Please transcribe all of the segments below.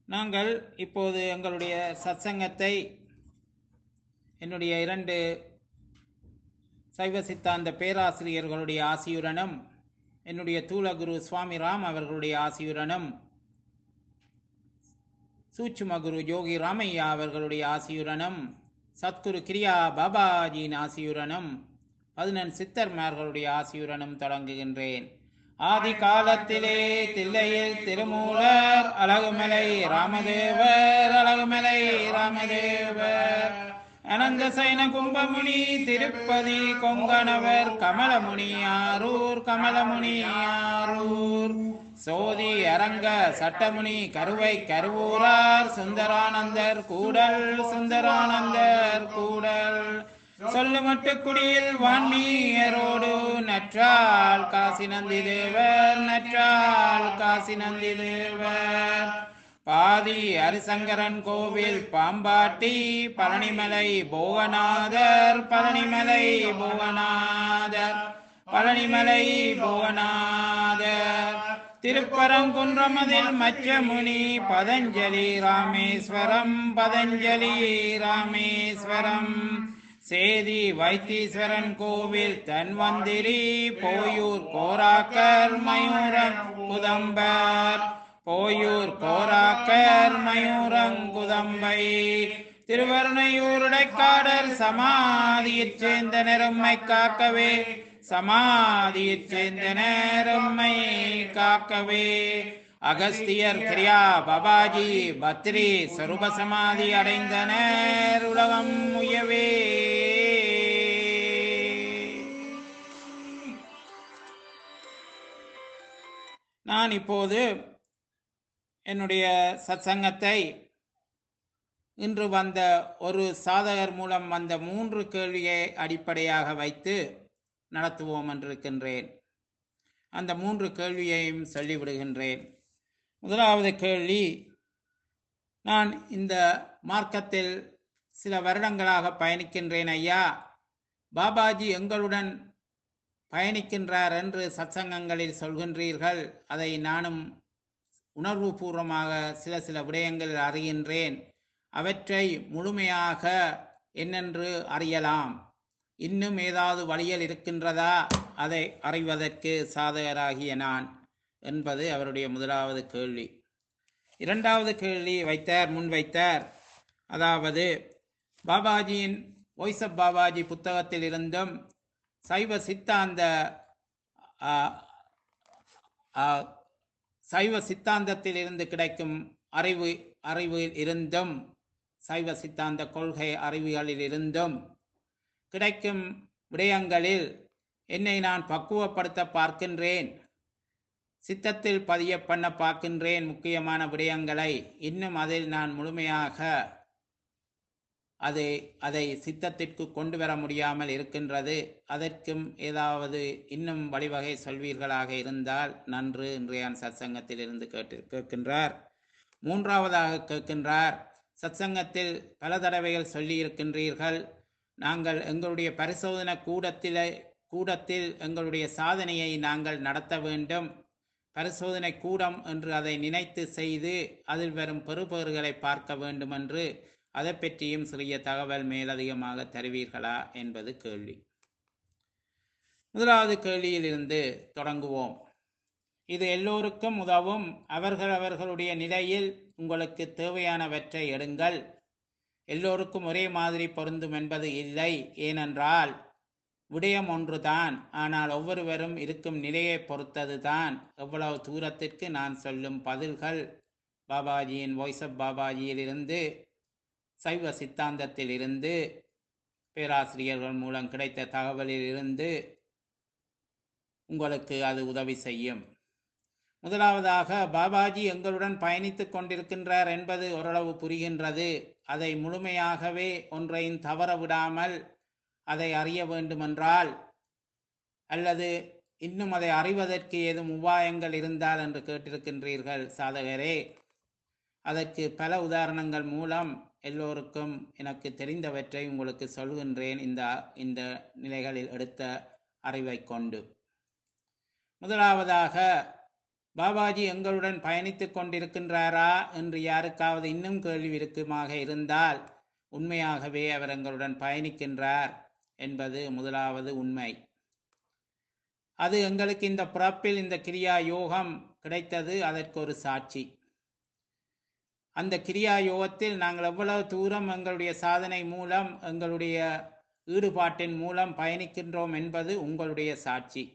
நாங்கள் இப்போது எங்களுடைய சத்சங்கத்தை என்னுடைய இரண்டு சைவ சித்தாந்த பேராசிரியர்களுடைய ஆசியுடனும் என்னுடைய தூலகுரு சுவாமி ராம் அவர்களுடைய ஆசியுடனும் சூட்சும குரு யோகி ராமையா அவர்களுடைய ஆசியுடனும் சத்குரு கிரியா பாபாஜியின் ஆசியுடனும் பதினெண் சித்தர்மார்களுடைய ஆசியுடனும் தொடங்குகின்றேன் ஆதி காலத்திலே தில்லையில் திருமூலர் அழகுமலை ராமதேவர் அழகுமலை ராமதேவர் அனந்த சைன கும்பமுனி திருப்பதி கொங்கணவர் கமலமுனி ஆரூர் கமலமுனி ஆரூர் சோதி அரங்க சட்டமுனி கருவை கருவூரார் சுந்தரானந்தர் கூடல் சுந்தரானந்தர் கூடல் சொல்லுமட்டு குடியில் வான்மீயரோடு நற்றால் காசி நந்தி தேவர் நற்றால் காசி நந்தி தேவர் பாதி ஹரிசங்கரன் கோவில் பாம்பாட்டி பழனிமலை போகநாதர் பழனிமலை போகநாதர் பழனிமலை போகநாதர் திருப்பரங்குன்றமதில் மச்சமுனி பதஞ்சலி ராமேஸ்வரம் பதஞ்சலி ராமேஸ்வரம் சேதி வைத்தீஸ்வரன் கோவில் தன்வந்திரி போயூர் கோராக்கர் மயூரன் குதம்பர் போயூர் கோராக்கர் மயூரங்குதம்பை திருவருணையூருடைக்காடர் சமாதியிற் சேர்ந்த நெரும்மை காக்கவே சமாதியிற் சேர்ந்த நேரம்மை காக்கவே அகஸ்தியர் கிரியா பாபாஜி பத்ரி சொரூப சமாதி அடைந்தனர் உலகம் உயவே நான் இப்போது என்னுடைய சத்சங்கத்தை இன்று வந்த ஒரு சாதகர் மூலம் வந்த மூன்று கேள்வியை அடிப்படையாக வைத்து நடத்துவோம் என்றிருக்கின்றேன் அந்த மூன்று கேள்வியையும் சொல்லிவிடுகின்றேன் முதலாவது கேள்வி நான் இந்த மார்க்கத்தில் சில வருடங்களாக பயணிக்கின்றேன் ஐயா பாபாஜி எங்களுடன் பயணிக்கின்றார் என்று சத்சங்கங்களில் சொல்கின்றீர்கள் அதை நானும் உணர்வுபூர்வமாக சில சில விடயங்கள் அறிகின்றேன் அவற்றை முழுமையாக என்னென்று அறியலாம் இன்னும் ஏதாவது வழியில் இருக்கின்றதா அதை அறிவதற்கு சாதகராகிய நான் என்பது அவருடைய முதலாவது கேள்வி இரண்டாவது கேள்வி வைத்தார் முன் வைத்தார் அதாவது பாபாஜியின் வாய்ஸ் ஆஃப் பாபாஜி புத்தகத்தில் இருந்தும் சைவ சித்தாந்த சைவ சித்தாந்தத்தில் இருந்து கிடைக்கும் அறிவு அறிவில் இருந்தும் சைவ சித்தாந்த கொள்கை அறிவுகளில் இருந்தும் கிடைக்கும் விடயங்களில் என்னை நான் பக்குவப்படுத்த பார்க்கின்றேன் சித்தத்தில் பதிய பண்ண பார்க்கின்றேன் முக்கியமான விடயங்களை இன்னும் அதில் நான் முழுமையாக அதை அதை சித்தத்திற்கு கொண்டு வர முடியாமல் இருக்கின்றது அதற்கும் ஏதாவது இன்னும் வழிவகை சொல்வீர்களாக இருந்தால் நன்று இன்றைய சத்சங்கத்தில் இருந்து கேட்டு கேட்கின்றார் மூன்றாவதாக கேட்கின்றார் சத்சங்கத்தில் பல தடவைகள் சொல்லி இருக்கின்றீர்கள் நாங்கள் எங்களுடைய பரிசோதனை கூடத்திலே கூடத்தில் எங்களுடைய சாதனையை நாங்கள் நடத்த வேண்டும் பரிசோதனை கூடம் என்று அதை நினைத்து செய்து அதில் வரும் பெறுபேறுகளை பார்க்க வேண்டும் என்று அதை பற்றியும் சிறிய தகவல் மேலதிகமாக தருவீர்களா என்பது கேள்வி முதலாவது கேள்வியிலிருந்து தொடங்குவோம் இது எல்லோருக்கும் உதவும் அவர்கள் அவர்களுடைய நிலையில் உங்களுக்கு தேவையானவற்றை எடுங்கள் எல்லோருக்கும் ஒரே மாதிரி பொருந்தும் என்பது இல்லை ஏனென்றால் விடயம் ஒன்றுதான் ஆனால் ஒவ்வொருவரும் இருக்கும் நிலையை பொறுத்தது தான் எவ்வளவு தூரத்திற்கு நான் சொல்லும் பதில்கள் பாபாஜியின் வாய்ஸ் ஆஃப் பாபாஜியிலிருந்து சைவ சித்தாந்தத்தில் இருந்து பேராசிரியர்கள் மூலம் கிடைத்த தகவலில் இருந்து உங்களுக்கு அது உதவி செய்யும் முதலாவதாக பாபாஜி எங்களுடன் பயணித்துக் கொண்டிருக்கின்றார் என்பது ஓரளவு புரிகின்றது அதை முழுமையாகவே ஒன்றையும் தவற விடாமல் அதை அறிய வேண்டுமென்றால் அல்லது இன்னும் அதை அறிவதற்கு ஏதும் உபாயங்கள் இருந்தால் என்று கேட்டிருக்கின்றீர்கள் சாதகரே அதற்கு பல உதாரணங்கள் மூலம் எல்லோருக்கும் எனக்கு தெரிந்தவற்றை உங்களுக்கு சொல்கின்றேன் இந்த இந்த நிலைகளில் எடுத்த அறிவை கொண்டு முதலாவதாக பாபாஜி எங்களுடன் பயணித்துக் கொண்டிருக்கின்றாரா என்று யாருக்காவது இன்னும் கேள்வி இருக்குமாக இருந்தால் உண்மையாகவே அவர் எங்களுடன் பயணிக்கின்றார் என்பது முதலாவது உண்மை அது எங்களுக்கு இந்த பிறப்பில் இந்த கிரியா யோகம் கிடைத்தது அதற்கு ஒரு சாட்சி அந்த கிரியா யோகத்தில் நாங்கள் எவ்வளவு தூரம் எங்களுடைய சாதனை மூலம் எங்களுடைய ஈடுபாட்டின் மூலம் பயணிக்கின்றோம் என்பது உங்களுடைய சாட்சி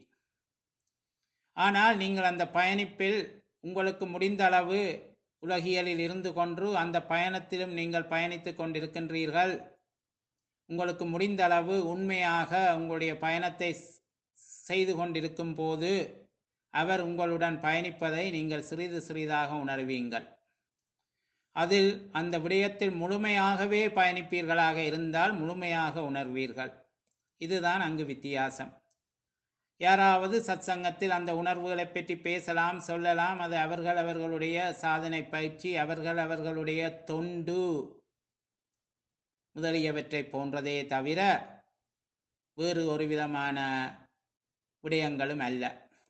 ஆனால் நீங்கள் அந்த பயணிப்பில் உங்களுக்கு முடிந்த அளவு உலகியலில் இருந்து கொண்டு அந்த பயணத்திலும் நீங்கள் பயணித்துக் கொண்டிருக்கின்றீர்கள் உங்களுக்கு முடிந்த அளவு உண்மையாக உங்களுடைய பயணத்தை செய்து கொண்டிருக்கும் போது அவர் உங்களுடன் பயணிப்பதை நீங்கள் சிறிது சிறிதாக உணர்வீங்கள் அதில் அந்த விடயத்தில் முழுமையாகவே பயணிப்பீர்களாக இருந்தால் முழுமையாக உணர்வீர்கள் இதுதான் அங்கு வித்தியாசம் யாராவது சத்சங்கத்தில் அந்த உணர்வுகளை பற்றி பேசலாம் சொல்லலாம் அது அவர்கள் அவர்களுடைய சாதனை பயிற்சி அவர்கள் அவர்களுடைய தொண்டு முதலியவற்றை போன்றதே தவிர வேறு ஒரு விதமான விடயங்களும் அல்ல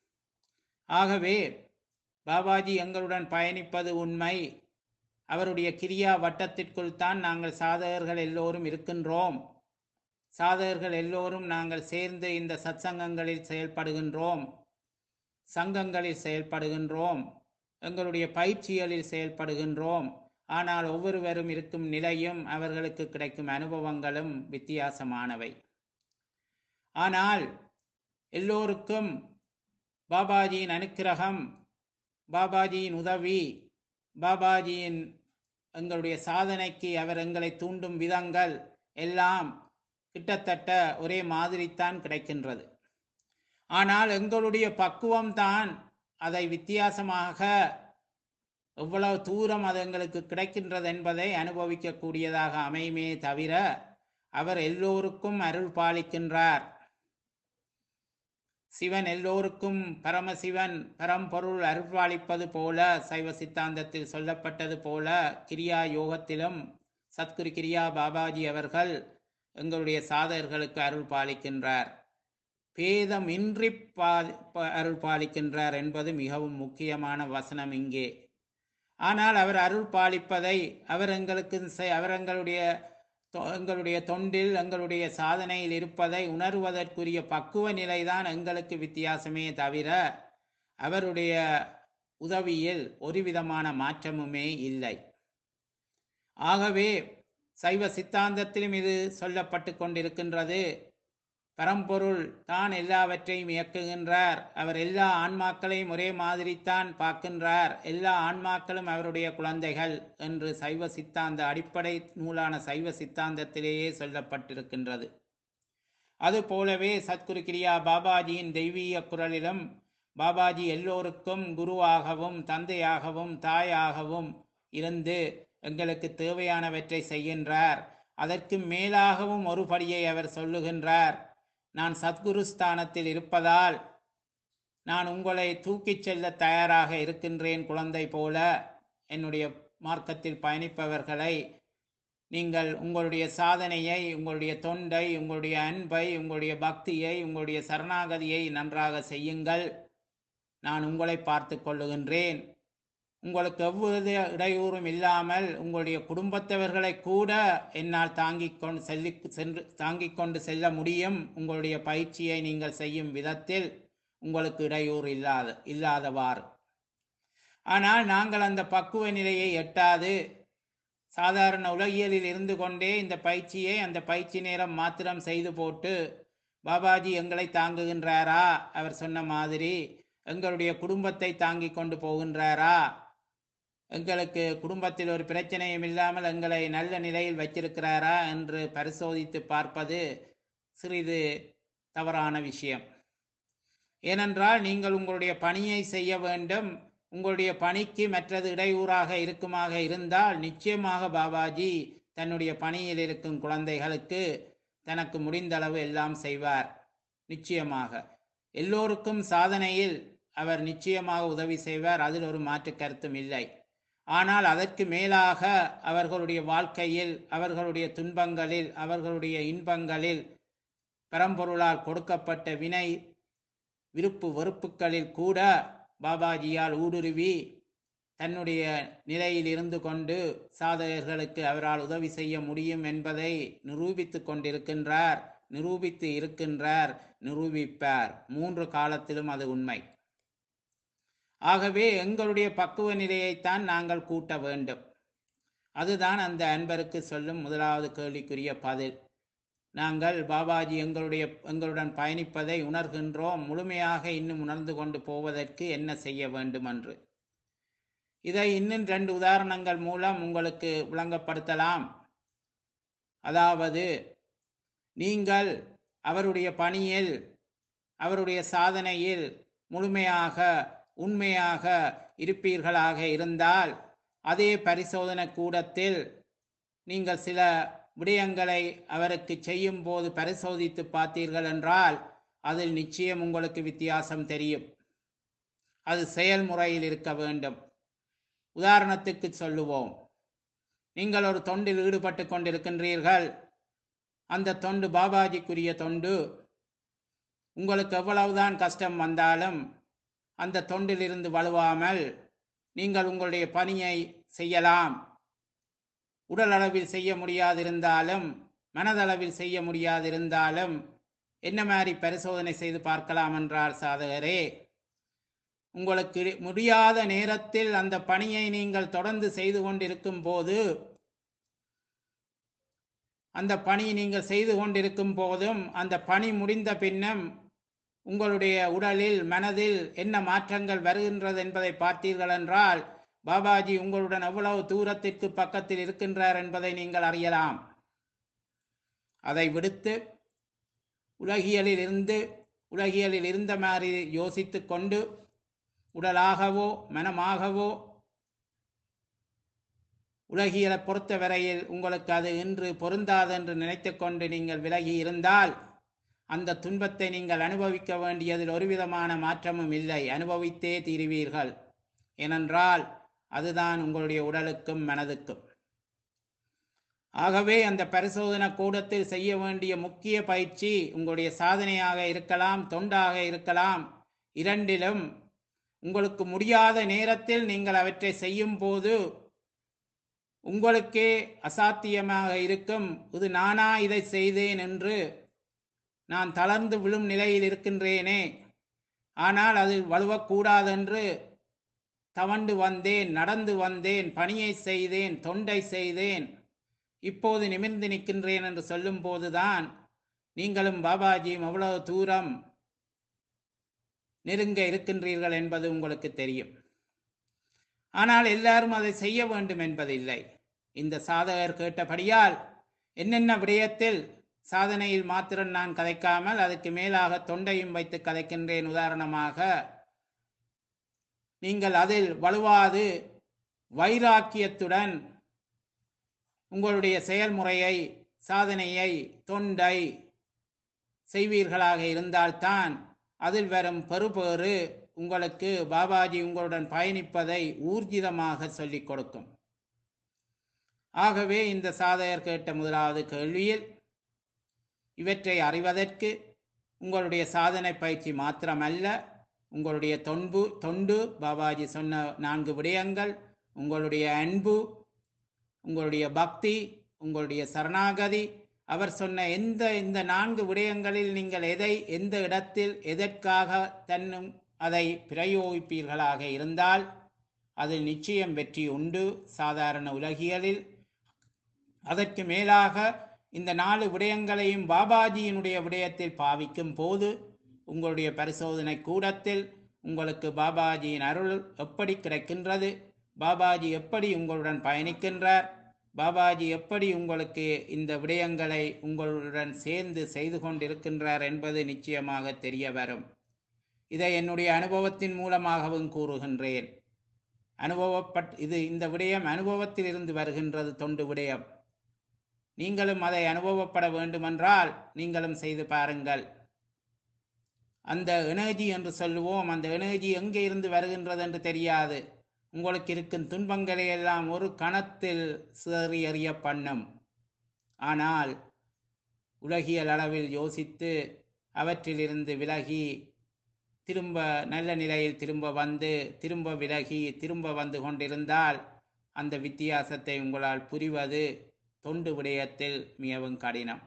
ஆகவே பாபாஜி எங்களுடன் பயணிப்பது உண்மை அவருடைய கிரியா வட்டத்திற்குள் தான் நாங்கள் சாதகர்கள் எல்லோரும் இருக்கின்றோம் சாதகர்கள் எல்லோரும் நாங்கள் சேர்ந்து இந்த சத்சங்கங்களில் செயல்படுகின்றோம் சங்கங்களில் செயல்படுகின்றோம் எங்களுடைய பயிற்சிகளில் செயல்படுகின்றோம் ஆனால் ஒவ்வொருவரும் இருக்கும் நிலையும் அவர்களுக்கு கிடைக்கும் அனுபவங்களும் வித்தியாசமானவை ஆனால் எல்லோருக்கும் பாபாஜியின் அனுக்கிரகம் பாபாஜியின் உதவி பாபாஜியின் எங்களுடைய சாதனைக்கு அவர் எங்களை தூண்டும் விதங்கள் எல்லாம் கிட்டத்தட்ட ஒரே மாதிரித்தான் கிடைக்கின்றது ஆனால் எங்களுடைய பக்குவம் தான் அதை வித்தியாசமாக எவ்வளவு தூரம் அது எங்களுக்கு கிடைக்கின்றது என்பதை அனுபவிக்கக்கூடியதாக அமையுமே தவிர அவர் எல்லோருக்கும் அருள் பாலிக்கின்றார் சிவன் எல்லோருக்கும் பரமசிவன் பரம்பொருள் அருள்பாலிப்பது போல சைவ சித்தாந்தத்தில் சொல்லப்பட்டது போல கிரியா யோகத்திலும் சத்குரு கிரியா பாபாஜி அவர்கள் எங்களுடைய சாதகர்களுக்கு அருள் பாலிக்கின்றார் பேதமின்றி பா அருள் பாலிக்கின்றார் என்பது மிகவும் முக்கியமான வசனம் இங்கே ஆனால் அவர் அருள் பாலிப்பதை அவர் எங்களுக்கு அவர் எங்களுடைய எங்களுடைய தொண்டில் எங்களுடைய சாதனையில் இருப்பதை உணர்வதற்குரிய பக்குவ நிலைதான் எங்களுக்கு வித்தியாசமே தவிர அவருடைய உதவியில் ஒரு விதமான மாற்றமுமே இல்லை ஆகவே சைவ சித்தாந்தத்திலும் இது சொல்லப்பட்டு கொண்டிருக்கின்றது பரம்பொருள் தான் எல்லாவற்றையும் இயக்குகின்றார் அவர் எல்லா ஆன்மாக்களையும் ஒரே மாதிரித்தான் பார்க்கின்றார் எல்லா ஆன்மாக்களும் அவருடைய குழந்தைகள் என்று சைவ சித்தாந்த அடிப்படை நூலான சைவ சித்தாந்தத்திலேயே சொல்லப்பட்டிருக்கின்றது அதுபோலவே சத்குரு கிரியா பாபாஜியின் தெய்வீக குரலிலும் பாபாஜி எல்லோருக்கும் குருவாகவும் தந்தையாகவும் தாயாகவும் இருந்து எங்களுக்கு தேவையானவற்றை செய்கின்றார் அதற்கு மேலாகவும் ஒரு படியை அவர் சொல்லுகின்றார் நான் சத்குரு ஸ்தானத்தில் இருப்பதால் நான் உங்களை தூக்கிச் செல்ல தயாராக இருக்கின்றேன் குழந்தை போல என்னுடைய மார்க்கத்தில் பயணிப்பவர்களை நீங்கள் உங்களுடைய சாதனையை உங்களுடைய தொண்டை உங்களுடைய அன்பை உங்களுடைய பக்தியை உங்களுடைய சரணாகதியை நன்றாக செய்யுங்கள் நான் உங்களை பார்த்து கொள்ளுகின்றேன் உங்களுக்கு எவ்வித இடையூறும் இல்லாமல் உங்களுடைய குடும்பத்தவர்களை கூட என்னால் தாங்கிக் கொண்டு செல்லி சென்று தாங்கிக் கொண்டு செல்ல முடியும் உங்களுடைய பயிற்சியை நீங்கள் செய்யும் விதத்தில் உங்களுக்கு இடையூறு இல்லாத இல்லாதவாறு ஆனால் நாங்கள் அந்த பக்குவ நிலையை எட்டாது சாதாரண உலகியலில் இருந்து கொண்டே இந்த பயிற்சியை அந்த பயிற்சி நேரம் மாத்திரம் செய்து போட்டு பாபாஜி எங்களை தாங்குகின்றாரா அவர் சொன்ன மாதிரி எங்களுடைய குடும்பத்தை தாங்கி கொண்டு போகின்றாரா எங்களுக்கு குடும்பத்தில் ஒரு பிரச்சனையும் இல்லாமல் எங்களை நல்ல நிலையில் வச்சிருக்கிறாரா என்று பரிசோதித்து பார்ப்பது சிறிது தவறான விஷயம் ஏனென்றால் நீங்கள் உங்களுடைய பணியை செய்ய வேண்டும் உங்களுடைய பணிக்கு மற்றது இடையூறாக இருக்குமாக இருந்தால் நிச்சயமாக பாபாஜி தன்னுடைய பணியில் இருக்கும் குழந்தைகளுக்கு தனக்கு முடிந்த அளவு எல்லாம் செய்வார் நிச்சயமாக எல்லோருக்கும் சாதனையில் அவர் நிச்சயமாக உதவி செய்வார் அதில் ஒரு மாற்று கருத்தும் இல்லை ஆனால் அதற்கு மேலாக அவர்களுடைய வாழ்க்கையில் அவர்களுடைய துன்பங்களில் அவர்களுடைய இன்பங்களில் பரம்பொருளால் கொடுக்கப்பட்ட வினை விருப்பு வெறுப்புகளில் கூட பாபாஜியால் ஊடுருவி தன்னுடைய நிலையில் இருந்து கொண்டு சாதகர்களுக்கு அவரால் உதவி செய்ய முடியும் என்பதை நிரூபித்துக் கொண்டிருக்கின்றார் நிரூபித்து இருக்கின்றார் நிரூபிப்பார் மூன்று காலத்திலும் அது உண்மை ஆகவே எங்களுடைய பக்குவ நிலையைத்தான் நாங்கள் கூட்ட வேண்டும் அதுதான் அந்த அன்பருக்கு சொல்லும் முதலாவது கேள்விக்குரிய பதில் நாங்கள் பாபாஜி எங்களுடைய எங்களுடன் பயணிப்பதை உணர்கின்றோம் முழுமையாக இன்னும் உணர்ந்து கொண்டு போவதற்கு என்ன செய்ய வேண்டும் என்று இதை இன்னும் ரெண்டு உதாரணங்கள் மூலம் உங்களுக்கு விளங்கப்படுத்தலாம் அதாவது நீங்கள் அவருடைய பணியில் அவருடைய சாதனையில் முழுமையாக உண்மையாக இருப்பீர்களாக இருந்தால் அதே பரிசோதனை கூடத்தில் நீங்கள் சில விடயங்களை அவருக்கு செய்யும் போது பரிசோதித்து பார்த்தீர்கள் என்றால் அதில் நிச்சயம் உங்களுக்கு வித்தியாசம் தெரியும் அது செயல்முறையில் இருக்க வேண்டும் உதாரணத்துக்கு சொல்லுவோம் நீங்கள் ஒரு தொண்டில் ஈடுபட்டு கொண்டிருக்கின்றீர்கள் அந்த தொண்டு பாபாஜிக்குரிய தொண்டு உங்களுக்கு எவ்வளவுதான் கஷ்டம் வந்தாலும் அந்த தொண்டிலிருந்து வலுவாமல் நீங்கள் உங்களுடைய பணியை செய்யலாம் உடல் அளவில் செய்ய முடியாதிருந்தாலும் மனதளவில் செய்ய முடியாதிருந்தாலும் என்ன மாதிரி பரிசோதனை செய்து பார்க்கலாம் என்றால் சாதகரே உங்களுக்கு முடியாத நேரத்தில் அந்த பணியை நீங்கள் தொடர்ந்து செய்து கொண்டிருக்கும் போது அந்த பணி நீங்கள் செய்து கொண்டிருக்கும் போதும் அந்த பணி முடிந்த பின்னும் உங்களுடைய உடலில் மனதில் என்ன மாற்றங்கள் வருகின்றது என்பதை பார்த்தீர்கள் என்றால் பாபாஜி உங்களுடன் எவ்வளவு தூரத்திற்கு பக்கத்தில் இருக்கின்றார் என்பதை நீங்கள் அறியலாம் அதை விடுத்து உலகியலில் இருந்து உலகியலில் இருந்த மாதிரி யோசித்து கொண்டு உடலாகவோ மனமாகவோ உலகியலை பொறுத்த வரையில் உங்களுக்கு அது இன்று பொருந்தாது என்று நினைத்து கொண்டு நீங்கள் விலகி இருந்தால் அந்த துன்பத்தை நீங்கள் அனுபவிக்க வேண்டியதில் ஒரு விதமான மாற்றமும் இல்லை அனுபவித்தே தீருவீர்கள் ஏனென்றால் அதுதான் உங்களுடைய உடலுக்கும் மனதுக்கும் ஆகவே அந்த பரிசோதனை கூடத்தில் செய்ய வேண்டிய முக்கிய பயிற்சி உங்களுடைய சாதனையாக இருக்கலாம் தொண்டாக இருக்கலாம் இரண்டிலும் உங்களுக்கு முடியாத நேரத்தில் நீங்கள் அவற்றை செய்யும் போது உங்களுக்கே அசாத்தியமாக இருக்கும் இது நானா இதை செய்தேன் என்று நான் தளர்ந்து விழும் நிலையில் இருக்கின்றேனே ஆனால் அது வலுவக்கூடாதென்று தவண்டு வந்தேன் நடந்து வந்தேன் பணியை செய்தேன் தொண்டை செய்தேன் இப்போது நிமிர்ந்து நிற்கின்றேன் என்று சொல்லும் போதுதான் நீங்களும் பாபாஜியும் எவ்வளவு தூரம் நெருங்க இருக்கின்றீர்கள் என்பது உங்களுக்கு தெரியும் ஆனால் எல்லாரும் அதை செய்ய வேண்டும் என்பதில்லை இந்த சாதகர் கேட்டபடியால் என்னென்ன விடயத்தில் சாதனையில் மாத்திரம் நான் கதைக்காமல் அதுக்கு மேலாக தொண்டையும் வைத்து கதைக்கின்றேன் உதாரணமாக நீங்கள் அதில் வலுவாது வைராக்கியத்துடன் உங்களுடைய செயல்முறையை சாதனையை தொண்டை செய்வீர்களாக இருந்தால்தான் அதில் வரும் பெறுபேறு உங்களுக்கு பாபாஜி உங்களுடன் பயணிப்பதை ஊர்ஜிதமாக சொல்லிக் கொடுக்கும் ஆகவே இந்த சாதகர் கேட்ட முதலாவது கேள்வியில் இவற்றை அறிவதற்கு உங்களுடைய சாதனை பயிற்சி மாத்திரமல்ல உங்களுடைய தொன்பு தொண்டு பாபாஜி சொன்ன நான்கு விடயங்கள் உங்களுடைய அன்பு உங்களுடைய பக்தி உங்களுடைய சரணாகதி அவர் சொன்ன எந்த இந்த நான்கு விடயங்களில் நீங்கள் எதை எந்த இடத்தில் எதற்காக தன்னும் அதை பிரயோகிப்பீர்களாக இருந்தால் அதில் நிச்சயம் வெற்றி உண்டு சாதாரண உலகியலில் அதற்கு மேலாக இந்த நாலு விடயங்களையும் பாபாஜியினுடைய விடயத்தில் பாவிக்கும் போது உங்களுடைய பரிசோதனை கூடத்தில் உங்களுக்கு பாபாஜியின் அருள் எப்படி கிடைக்கின்றது பாபாஜி எப்படி உங்களுடன் பயணிக்கின்றார் பாபாஜி எப்படி உங்களுக்கு இந்த விடயங்களை உங்களுடன் சேர்ந்து செய்து கொண்டிருக்கின்றார் என்பது நிச்சயமாக தெரிய வரும் இதை என்னுடைய அனுபவத்தின் மூலமாகவும் கூறுகின்றேன் அனுபவப்பட் இது இந்த விடயம் அனுபவத்தில் இருந்து வருகின்றது தொண்டு விடயம் நீங்களும் அதை அனுபவப்பட வேண்டுமென்றால் நீங்களும் செய்து பாருங்கள் அந்த எனர்ஜி என்று சொல்லுவோம் அந்த எனர்ஜி எங்கே இருந்து வருகின்றது என்று தெரியாது உங்களுக்கு இருக்கும் துன்பங்களை எல்லாம் ஒரு கணத்தில் சிதறி எறிய பண்ணும் ஆனால் உலகியல் அளவில் யோசித்து அவற்றிலிருந்து விலகி திரும்ப நல்ல நிலையில் திரும்ப வந்து திரும்ப விலகி திரும்ப வந்து கொண்டிருந்தால் அந்த வித்தியாசத்தை உங்களால் புரிவது தொண்டு விடயத்தில் மிகவும் கடினம்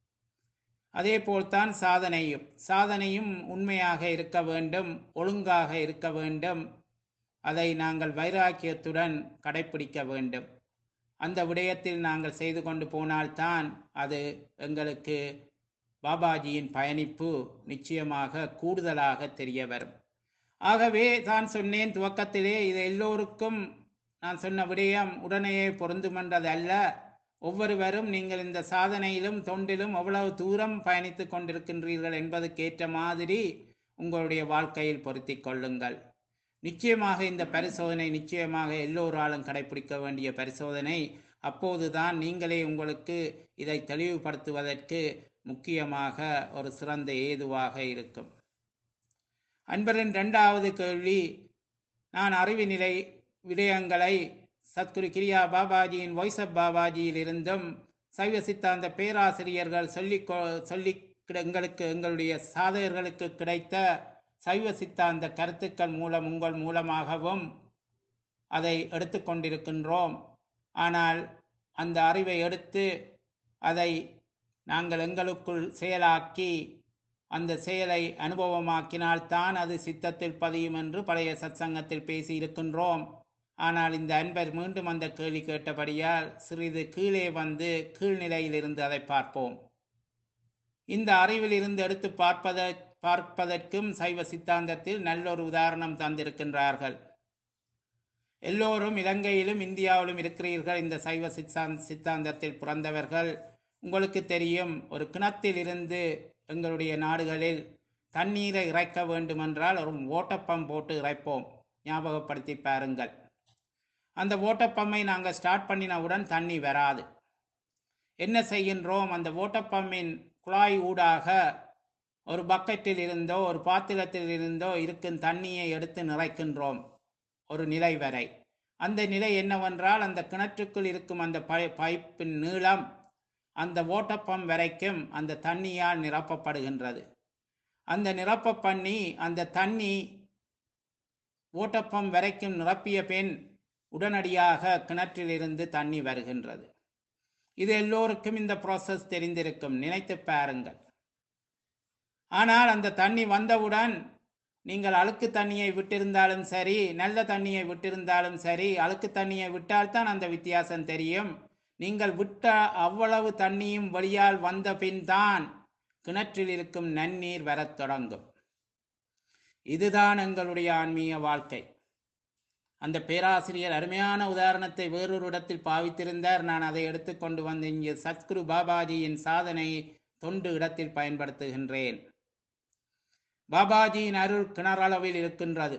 அதே போல்தான் சாதனையும் சாதனையும் உண்மையாக இருக்க வேண்டும் ஒழுங்காக இருக்க வேண்டும் அதை நாங்கள் வைராக்கியத்துடன் கடைப்பிடிக்க வேண்டும் அந்த விடயத்தில் நாங்கள் செய்து கொண்டு போனால்தான் அது எங்களுக்கு பாபாஜியின் பயணிப்பு நிச்சயமாக கூடுதலாக தெரிய வரும் ஆகவே தான் சொன்னேன் துவக்கத்திலே இது எல்லோருக்கும் நான் சொன்ன விடயம் உடனேயே பொருந்துமென்றது அல்ல ஒவ்வொருவரும் நீங்கள் இந்த சாதனையிலும் தொண்டிலும் எவ்வளவு தூரம் பயணித்து கொண்டிருக்கின்றீர்கள் என்பதுக்கேற்ற மாதிரி உங்களுடைய வாழ்க்கையில் பொருத்தி கொள்ளுங்கள் நிச்சயமாக இந்த பரிசோதனை நிச்சயமாக எல்லோராலும் கடைபிடிக்க வேண்டிய பரிசோதனை அப்போதுதான் நீங்களே உங்களுக்கு இதை தெளிவுபடுத்துவதற்கு முக்கியமாக ஒரு சிறந்த ஏதுவாக இருக்கும் அன்பரின் இரண்டாவது கேள்வி நான் அறிவு நிலை விடயங்களை சத்குரு கிரியா பாபாஜியின் வாய்ஸ் ஆஃப் பாபாஜியில் இருந்தும் சைவ சித்தாந்த பேராசிரியர்கள் சொல்லி சொல்லி எங்களுக்கு எங்களுடைய சாதகர்களுக்கு கிடைத்த சைவ சித்தாந்த கருத்துக்கள் மூலம் உங்கள் மூலமாகவும் அதை எடுத்துக்கொண்டிருக்கின்றோம் ஆனால் அந்த அறிவை எடுத்து அதை நாங்கள் எங்களுக்குள் செயலாக்கி அந்த செயலை அனுபவமாக்கினால்தான் அது சித்தத்தில் பதியும் என்று பழைய சத்சங்கத்தில் பேசி இருக்கின்றோம் ஆனால் இந்த அன்பர் மீண்டும் அந்த கேள்வி கேட்டபடியால் சிறிது கீழே வந்து கீழ்நிலையிலிருந்து அதை பார்ப்போம் இந்த அறிவில் இருந்து எடுத்து பார்ப்பத பார்ப்பதற்கும் சைவ சித்தாந்தத்தில் நல்லொரு உதாரணம் தந்திருக்கின்றார்கள் எல்லோரும் இலங்கையிலும் இந்தியாவிலும் இருக்கிறீர்கள் இந்த சைவ சித்தாந்த சித்தாந்தத்தில் பிறந்தவர்கள் உங்களுக்கு தெரியும் ஒரு கிணத்தில் இருந்து எங்களுடைய நாடுகளில் தண்ணீரை இறைக்க வேண்டுமென்றால் ஒரு ஓட்டப்பம் போட்டு இறைப்போம் ஞாபகப்படுத்தி பாருங்கள் அந்த ஓட்டப்பம்மை நாங்கள் ஸ்டார்ட் பண்ணினவுடன் தண்ணி வராது என்ன செய்கின்றோம் அந்த ஓட்டப்பம்மின் குழாய் ஊடாக ஒரு பக்கெட்டில் இருந்தோ ஒரு பாத்திரத்தில் இருந்தோ இருக்கும் தண்ணியை எடுத்து நிறைக்கின்றோம் ஒரு நிலை வரை அந்த நிலை என்னவென்றால் அந்த கிணற்றுக்குள் இருக்கும் அந்த பை பைப்பின் நீளம் அந்த ஓட்டப்பம் வரைக்கும் அந்த தண்ணியால் நிரப்பப்படுகின்றது அந்த நிரப்ப பண்ணி அந்த தண்ணி ஓட்டப்பம் வரைக்கும் நிரப்பிய பின் உடனடியாக கிணற்றிலிருந்து தண்ணி வருகின்றது இது எல்லோருக்கும் இந்த ப்ராசஸ் தெரிந்திருக்கும் நினைத்து பாருங்கள் ஆனால் அந்த தண்ணி வந்தவுடன் நீங்கள் அழுக்கு தண்ணியை விட்டிருந்தாலும் சரி நல்ல தண்ணியை விட்டிருந்தாலும் சரி அழுக்கு தண்ணியை விட்டால்தான் அந்த வித்தியாசம் தெரியும் நீங்கள் விட்ட அவ்வளவு தண்ணியும் வழியால் வந்த பின் தான் கிணற்றில் இருக்கும் நன்னீர் வரத் தொடங்கும் இதுதான் எங்களுடைய ஆன்மீக வாழ்க்கை அந்த பேராசிரியர் அருமையான உதாரணத்தை வேறொரு இடத்தில் பாவித்திருந்தார் நான் அதை எடுத்துக்கொண்டு வந்து இங்கே சத்குரு பாபாஜியின் சாதனை தொண்டு இடத்தில் பயன்படுத்துகின்றேன் பாபாஜியின் அருள் கிணறளவில் இருக்கின்றது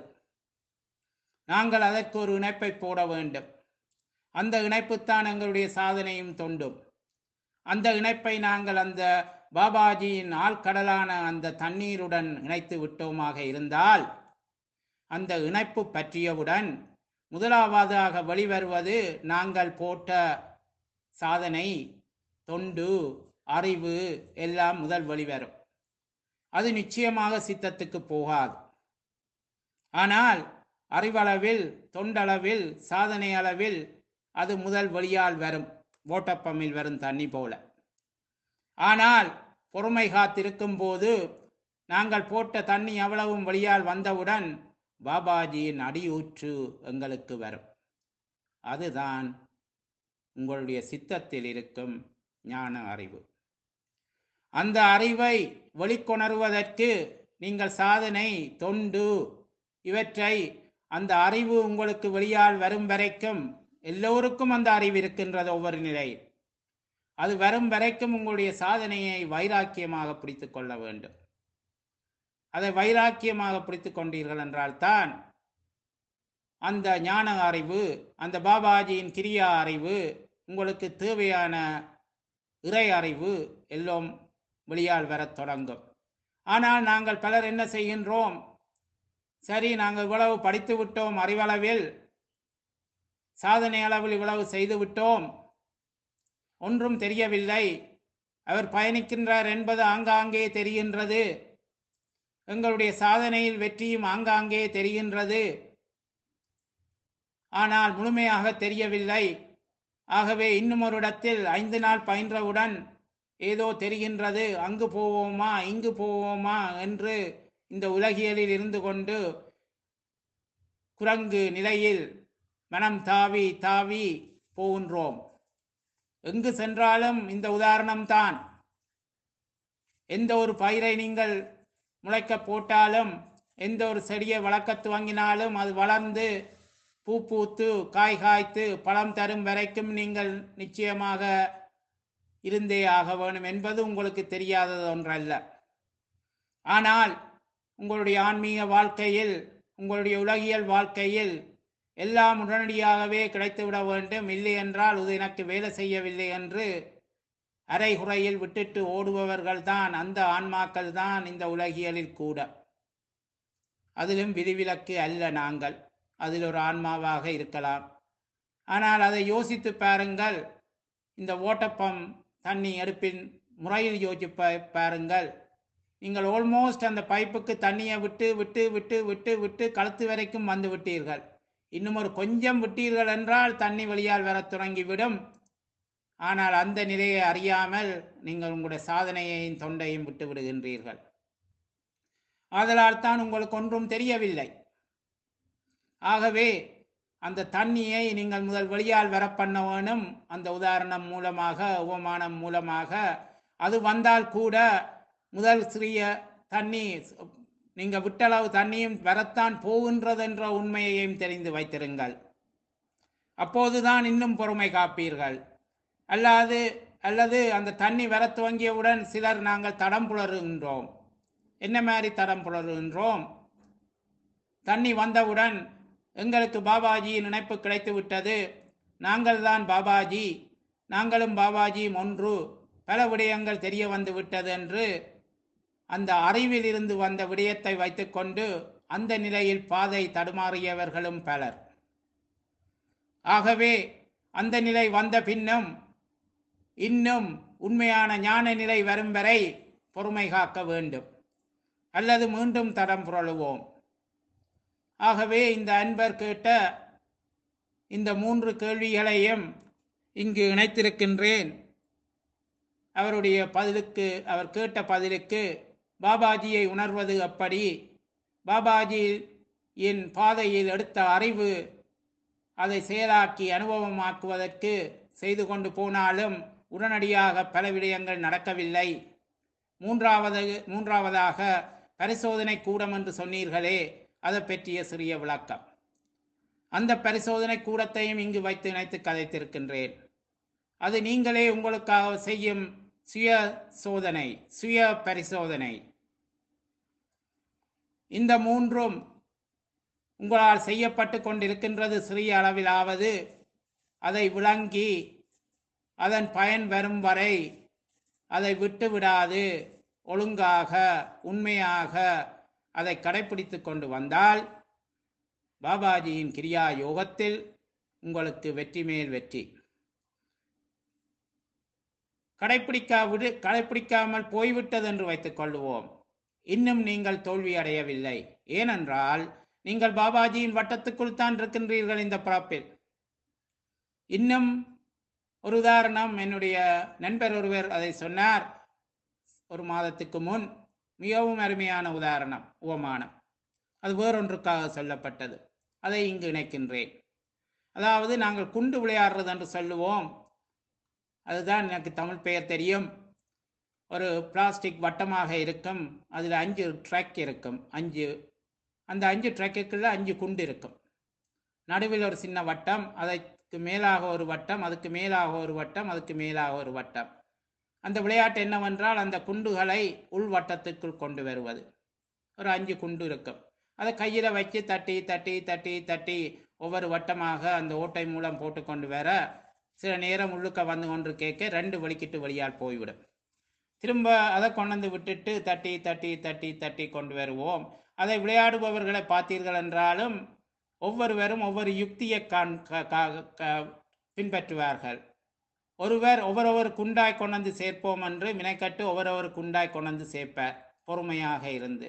நாங்கள் அதற்கு ஒரு இணைப்பை போட வேண்டும் அந்த இணைப்புத்தான் எங்களுடைய சாதனையும் தொண்டும் அந்த இணைப்பை நாங்கள் அந்த பாபாஜியின் ஆழ்கடலான அந்த தண்ணீருடன் இணைத்து விட்டோமாக இருந்தால் அந்த இணைப்பு பற்றியவுடன் முதலாவதாக வெளிவருவது நாங்கள் போட்ட சாதனை தொண்டு அறிவு எல்லாம் முதல் வெளிவரும் அது நிச்சயமாக சித்தத்துக்கு போகாது ஆனால் அறிவளவில் தொண்டளவில் சாதனை அளவில் அது முதல் வழியால் வரும் ஓட்டப்பம்மில் வரும் தண்ணி போல ஆனால் பொறுமை காத்திருக்கும் போது நாங்கள் போட்ட தண்ணி அவ்வளவும் வழியால் வந்தவுடன் பாபாஜியின் அடியூற்று எங்களுக்கு வரும் அதுதான் உங்களுடைய சித்தத்தில் இருக்கும் ஞான அறிவு அந்த அறிவை வெளிக்கொணர்வதற்கு நீங்கள் சாதனை தொண்டு இவற்றை அந்த அறிவு உங்களுக்கு வெளியால் வரும் வரைக்கும் எல்லோருக்கும் அந்த அறிவு இருக்கின்றது ஒவ்வொரு நிலையில் அது வரும் வரைக்கும் உங்களுடைய சாதனையை வைராக்கியமாக பிடித்து கொள்ள வேண்டும் அதை வைராக்கியமாக பிடித்து கொண்டீர்கள் என்றால் தான் அந்த ஞான அறிவு அந்த பாபாஜியின் கிரியா அறிவு உங்களுக்கு தேவையான இறை அறிவு எல்லாம் வெளியால் வரத் தொடங்கும் ஆனால் நாங்கள் பலர் என்ன செய்கின்றோம் சரி நாங்கள் இவ்வளவு படித்து விட்டோம் அறிவளவில் சாதனை அளவில் இவ்வளவு செய்து விட்டோம் ஒன்றும் தெரியவில்லை அவர் பயணிக்கின்றார் என்பது ஆங்காங்கே தெரிகின்றது எங்களுடைய சாதனையில் வெற்றியும் ஆங்காங்கே தெரிகின்றது ஆனால் முழுமையாக தெரியவில்லை ஆகவே இன்னும் ஒரு இடத்தில் ஐந்து நாள் பயின்றவுடன் ஏதோ தெரிகின்றது அங்கு போவோமா இங்கு போவோமா என்று இந்த உலகியலில் இருந்து கொண்டு குரங்கு நிலையில் மனம் தாவி தாவி போகின்றோம் எங்கு சென்றாலும் இந்த உதாரணம்தான் எந்த ஒரு பயிரை நீங்கள் முளைக்க போட்டாலும் எந்த ஒரு செடியை வளர்க்க துவங்கினாலும் அது வளர்ந்து பூ பூத்து காய் காய்த்து பழம் தரும் வரைக்கும் நீங்கள் நிச்சயமாக இருந்தே ஆக வேணும் என்பது உங்களுக்கு தெரியாதது ஒன்றல்ல ஆனால் உங்களுடைய ஆன்மீக வாழ்க்கையில் உங்களுடைய உலகியல் வாழ்க்கையில் எல்லாம் உடனடியாகவே கிடைத்துவிட வேண்டும் இல்லை என்றால் இது எனக்கு வேலை செய்யவில்லை என்று அரைகுறையில் விட்டுட்டு ஓடுபவர்கள் தான் அந்த ஆன்மாக்கள் தான் இந்த உலகியலில் கூட அதிலும் விதிவிலக்கு அல்ல நாங்கள் அதில் ஒரு ஆன்மாவாக இருக்கலாம் ஆனால் அதை யோசித்து பாருங்கள் இந்த ஓட்டப்பம் தண்ணி எடுப்பின் முறையில் யோசிச்சு பாருங்கள் நீங்கள் ஆல்மோஸ்ட் அந்த பைப்புக்கு தண்ணியை விட்டு விட்டு விட்டு விட்டு விட்டு கழுத்து வரைக்கும் வந்து விட்டீர்கள் இன்னும் ஒரு கொஞ்சம் விட்டீர்கள் என்றால் தண்ணி வழியால் வர தொடங்கிவிடும் ஆனால் அந்த நிலையை அறியாமல் நீங்கள் உங்களுடைய சாதனையையும் தொண்டையும் விட்டு விடுகின்றீர்கள் ஆதலால் தான் உங்களுக்கு ஒன்றும் தெரியவில்லை ஆகவே அந்த தண்ணியை நீங்கள் முதல் வெளியால் வர பண்ண வேணும் அந்த உதாரணம் மூலமாக உபமானம் மூலமாக அது வந்தால் கூட முதல் சிறிய தண்ணி நீங்க விட்டளவு தண்ணியும் வரத்தான் போகின்றது என்ற உண்மையையும் தெரிந்து வைத்திருங்கள் அப்போதுதான் இன்னும் பொறுமை காப்பீர்கள் அல்லாது அல்லது அந்த தண்ணி வர துவங்கியவுடன் சிலர் நாங்கள் தடம் புலருகின்றோம் என்ன மாதிரி தடம் புலருகின்றோம் தண்ணி வந்தவுடன் எங்களுக்கு பாபாஜி நினைப்பு கிடைத்து விட்டது நாங்கள் தான் பாபாஜி நாங்களும் பாபாஜியும் ஒன்று பல விடயங்கள் தெரிய வந்து விட்டது என்று அந்த அறிவில் இருந்து வந்த விடயத்தை வைத்துக்கொண்டு அந்த நிலையில் பாதை தடுமாறியவர்களும் பலர் ஆகவே அந்த நிலை வந்த பின்னும் இன்னும் உண்மையான ஞான நிலை வரும் வரை பொறுமை காக்க வேண்டும் அல்லது மீண்டும் தடம் புரளுவோம் ஆகவே இந்த அன்பர் கேட்ட இந்த மூன்று கேள்விகளையும் இங்கு இணைத்திருக்கின்றேன் அவருடைய பதிலுக்கு அவர் கேட்ட பதிலுக்கு பாபாஜியை உணர்வது அப்படி பாபாஜியின் பாதையில் எடுத்த அறிவு அதை செயலாக்கி அனுபவமாக்குவதற்கு செய்து கொண்டு போனாலும் உடனடியாக பல விடயங்கள் நடக்கவில்லை மூன்றாவது மூன்றாவதாக பரிசோதனை கூடம் என்று சொன்னீர்களே அதை பற்றிய சிறிய விளக்கம் அந்த பரிசோதனை கூடத்தையும் இங்கு வைத்து இணைத்து கதைத்திருக்கின்றேன் அது நீங்களே உங்களுக்காக செய்யும் சுய சோதனை சுய பரிசோதனை இந்த மூன்றும் உங்களால் செய்யப்பட்டு கொண்டிருக்கின்றது சிறிய அளவிலாவது அதை விளங்கி அதன் பயன் வரும் வரை அதை விட்டு விடாது ஒழுங்காக உண்மையாக அதை கடைபிடித்து கொண்டு வந்தால் பாபாஜியின் கிரியா யோகத்தில் உங்களுக்கு வெற்றி மேல் வெற்றி கடைப்பிடிக்கா விடு கடைப்பிடிக்காமல் போய்விட்டது என்று வைத்துக் கொள்வோம் இன்னும் நீங்கள் தோல்வி அடையவில்லை ஏனென்றால் நீங்கள் பாபாஜியின் வட்டத்துக்குள் தான் இருக்கின்றீர்கள் இந்த பிறப்பில் இன்னும் ஒரு உதாரணம் என்னுடைய நண்பர் ஒருவர் அதை சொன்னார் ஒரு மாதத்துக்கு முன் மிகவும் அருமையான உதாரணம் உவமானம் அது வேறொன்றுக்காக சொல்லப்பட்டது அதை இங்கு இணைக்கின்றேன் அதாவது நாங்கள் குண்டு விளையாடுறது என்று சொல்லுவோம் அதுதான் எனக்கு தமிழ் பெயர் தெரியும் ஒரு பிளாஸ்டிக் வட்டமாக இருக்கும் அதில் அஞ்சு ட்ராக் இருக்கும் அஞ்சு அந்த அஞ்சு ட்ராக்குக்குள்ள அஞ்சு குண்டு இருக்கும் நடுவில் ஒரு சின்ன வட்டம் அதற்கு மேலாக ஒரு வட்டம் அதுக்கு மேலாக ஒரு வட்டம் அதுக்கு மேலாக ஒரு வட்டம் அந்த விளையாட்டு என்னவென்றால் அந்த குண்டுகளை உள் வட்டத்துக்குள் கொண்டு வருவது ஒரு அஞ்சு குண்டு இருக்கும் அதை கையில் வச்சு தட்டி தட்டி தட்டி தட்டி ஒவ்வொரு வட்டமாக அந்த ஓட்டை மூலம் போட்டு கொண்டு வர சில நேரம் உள்ளுக்க வந்து கொண்டு கேட்க ரெண்டு வலிக்கிட்டு வழியால் போய்விடும் திரும்ப அதை கொண்டு விட்டுட்டு தட்டி தட்டி தட்டி தட்டி கொண்டு வருவோம் அதை விளையாடுபவர்களை பார்த்தீர்கள் என்றாலும் ஒவ்வொருவரும் ஒவ்வொரு யுக்தியை காண் க- க- க- பின்பற்றுவார்கள் ஒருவர் ஒவ்வொரு குண்டாய் கொண்டு சேர்ப்போம் என்று வினைக்கட்டு ஒவ்வொரு குண்டாய் கொண்டு சேர்ப்பார் பொறுமையாக இருந்து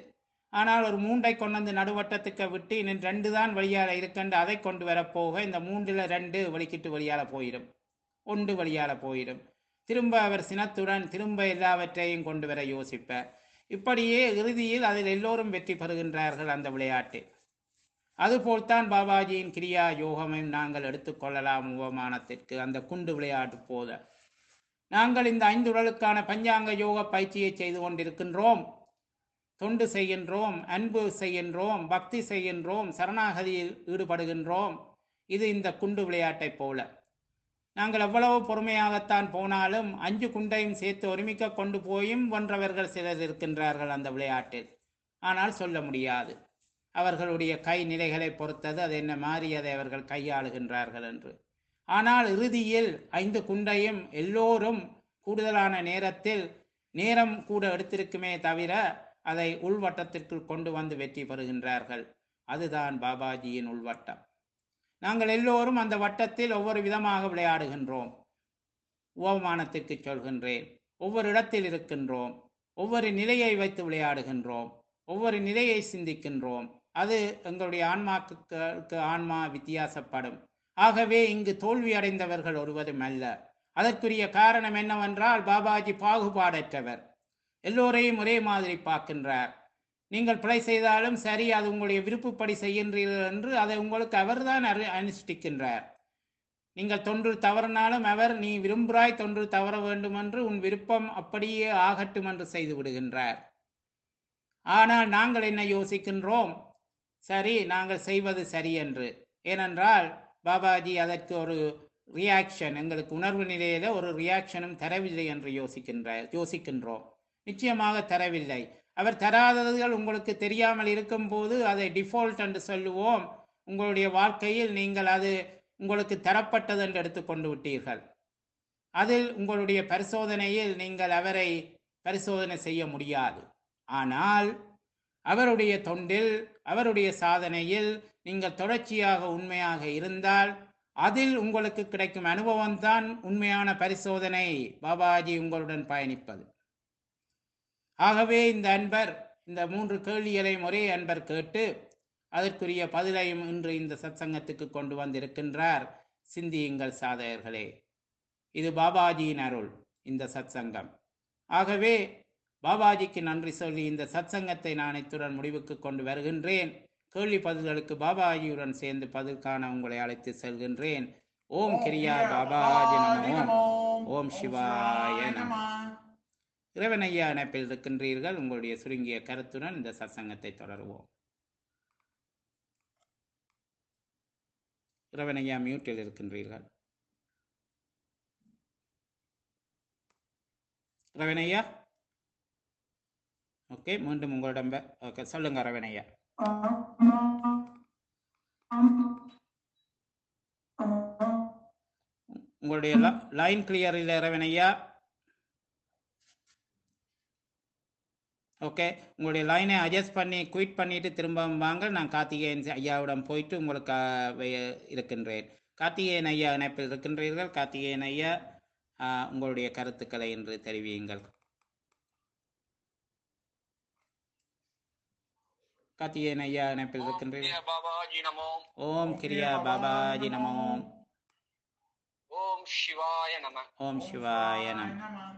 ஆனால் ஒரு மூன்றை கொண்டு வந்து நடுவட்டத்துக்கு விட்டு இன்னும் ரெண்டு தான் வழியால் இருக்கண்டு அதை கொண்டு வரப்போக இந்த மூன்றில் ரெண்டு வலிக்கிட்டு வழியால் போயிடும் ஒன்று வழியால் போயிடும் திரும்ப அவர் சினத்துடன் திரும்ப எல்லாவற்றையும் கொண்டு வர யோசிப்பார் இப்படியே இறுதியில் அதில் எல்லோரும் வெற்றி பெறுகின்றார்கள் அந்த விளையாட்டில் அதுபோல்தான் பாபாஜியின் கிரியா யோகமையும் நாங்கள் எடுத்துக்கொள்ளலாம் உபமானத்திற்கு அந்த குண்டு விளையாட்டு போத நாங்கள் இந்த ஐந்து உடலுக்கான பஞ்சாங்க யோக பயிற்சியை செய்து கொண்டிருக்கின்றோம் தொண்டு செய்கின்றோம் அன்பு செய்கின்றோம் பக்தி செய்கின்றோம் சரணாகதியில் ஈடுபடுகின்றோம் இது இந்த குண்டு விளையாட்டைப் போல நாங்கள் எவ்வளவு பொறுமையாகத்தான் போனாலும் அஞ்சு குண்டையும் சேர்த்து ஒருமிக்க கொண்டு போயும் வென்றவர்கள் சிலர் இருக்கின்றார்கள் அந்த விளையாட்டில் ஆனால் சொல்ல முடியாது அவர்களுடைய கை நிலைகளை பொறுத்தது அது என்ன மாறி அதை அவர்கள் கையாளுகின்றார்கள் என்று ஆனால் இறுதியில் ஐந்து குண்டையும் எல்லோரும் கூடுதலான நேரத்தில் நேரம் கூட எடுத்திருக்குமே தவிர அதை உள்வட்டத்திற்குள் கொண்டு வந்து வெற்றி பெறுகின்றார்கள் அதுதான் பாபாஜியின் உள்வட்டம் நாங்கள் எல்லோரும் அந்த வட்டத்தில் ஒவ்வொரு விதமாக விளையாடுகின்றோம் உபமானத்திற்கு சொல்கின்றேன் ஒவ்வொரு இடத்தில் இருக்கின்றோம் ஒவ்வொரு நிலையை வைத்து விளையாடுகின்றோம் ஒவ்வொரு நிலையை சிந்திக்கின்றோம் அது எங்களுடைய ஆன்மாக்கு ஆன்மா வித்தியாசப்படும் ஆகவே இங்கு தோல்வி அடைந்தவர்கள் ஒருவரும் அல்ல அதற்குரிய காரணம் என்னவென்றால் பாபாஜி பாகுபாடற்றவர் எல்லோரையும் ஒரே மாதிரி பார்க்கின்றார் நீங்கள் பிழை செய்தாலும் சரி அது உங்களுடைய விருப்பப்படி செய்கின்றீர்கள் என்று அதை உங்களுக்கு அவர்தான் அறி அனுஷ்டிக்கின்றார் நீங்கள் தொன்று தவறினாலும் அவர் நீ விரும்புகிறாய் தொன்று தவற வேண்டும் என்று உன் விருப்பம் அப்படியே ஆகட்டும் என்று செய்து விடுகின்றார் ஆனால் நாங்கள் என்ன யோசிக்கின்றோம் சரி நாங்கள் செய்வது சரி என்று ஏனென்றால் பாபாஜி அதற்கு ஒரு ரியாக்ஷன் எங்களுக்கு உணர்வு நிலையில ஒரு ரியாக்ஷனும் தரவில்லை என்று யோசிக்கின்றார் யோசிக்கின்றோம் நிச்சயமாக தரவில்லை அவர் தராததுகள் உங்களுக்கு தெரியாமல் இருக்கும்போது அதை டிஃபால்ட் என்று சொல்லுவோம் உங்களுடைய வாழ்க்கையில் நீங்கள் அது உங்களுக்கு தரப்பட்டது என்று எடுத்துக்கொண்டு விட்டீர்கள் அதில் உங்களுடைய பரிசோதனையில் நீங்கள் அவரை பரிசோதனை செய்ய முடியாது ஆனால் அவருடைய தொண்டில் அவருடைய சாதனையில் நீங்கள் தொடர்ச்சியாக உண்மையாக இருந்தால் அதில் உங்களுக்கு கிடைக்கும் அனுபவம் தான் உண்மையான பரிசோதனை பாபாஜி உங்களுடன் பயணிப்பது ஆகவே இந்த அன்பர் இந்த மூன்று கேள்விகளையும் ஒரே அன்பர் கேட்டு அதற்குரிய பதிலையும் இன்று இந்த சத்சங்கத்துக்கு கொண்டு வந்திருக்கின்றார் சிந்தியுங்கள் சாதகர்களே இது பாபாஜியின் அருள் இந்த சத்சங்கம் ஆகவே பாபாஜிக்கு நன்றி சொல்லி இந்த சத்சங்கத்தை நான் இத்துடன் முடிவுக்கு கொண்டு வருகின்றேன் கேள்வி பதில்களுக்கு பாபாஜியுடன் சேர்ந்து பதில் காண உங்களை அழைத்து செல்கின்றேன் ஓம் கிரியா பாபாஜி நமோ ஓம் சிவாய நம இறைவன் ஐயா இணைப்பில் இருக்கின்றீர்கள் உங்களுடைய சுருங்கிய கருத்துடன் இந்த சத்சங்கத்தை தொடருவோம் இறைவன் ஐயா மியூட்டில் இருக்கின்றீர்கள் இறைவன் ஐயா ஓகே மீண்டும் உங்களிடம் ப- ஓகே சொல்லுங்க இறைவன் ஐயா உங்களுடைய லைன் கிளியர் இல்லை இறைவன் ஐயா ஓகே உங்களுடைய லைனை அட்ஜஸ்ட் பண்ணி குயிட் பண்ணிட்டு திரும்ப வாங்க நான் கார்த்திகேயன் ஐயாவிடம் போயிட்டு உங்களுக்கு ஆ, வே- இருக்கின்றேன் கார்த்திகேயன் ஐயா இணைப்பில் இருக்கின்றீர்கள் கார்த்திகேயன் ஐயா ஆ, உங்களுடைய கருத்துக்களை இன்று தெரிவியுங்கள் கார்த்திகேயன் ஐயா இணைப்பில் இருக்கின்றீர்கள் பாபாஜி நமோ ஓம் கிரியா பாபாஜி நமோ ஓம் சிவாய நம ஓம் சிவாய நம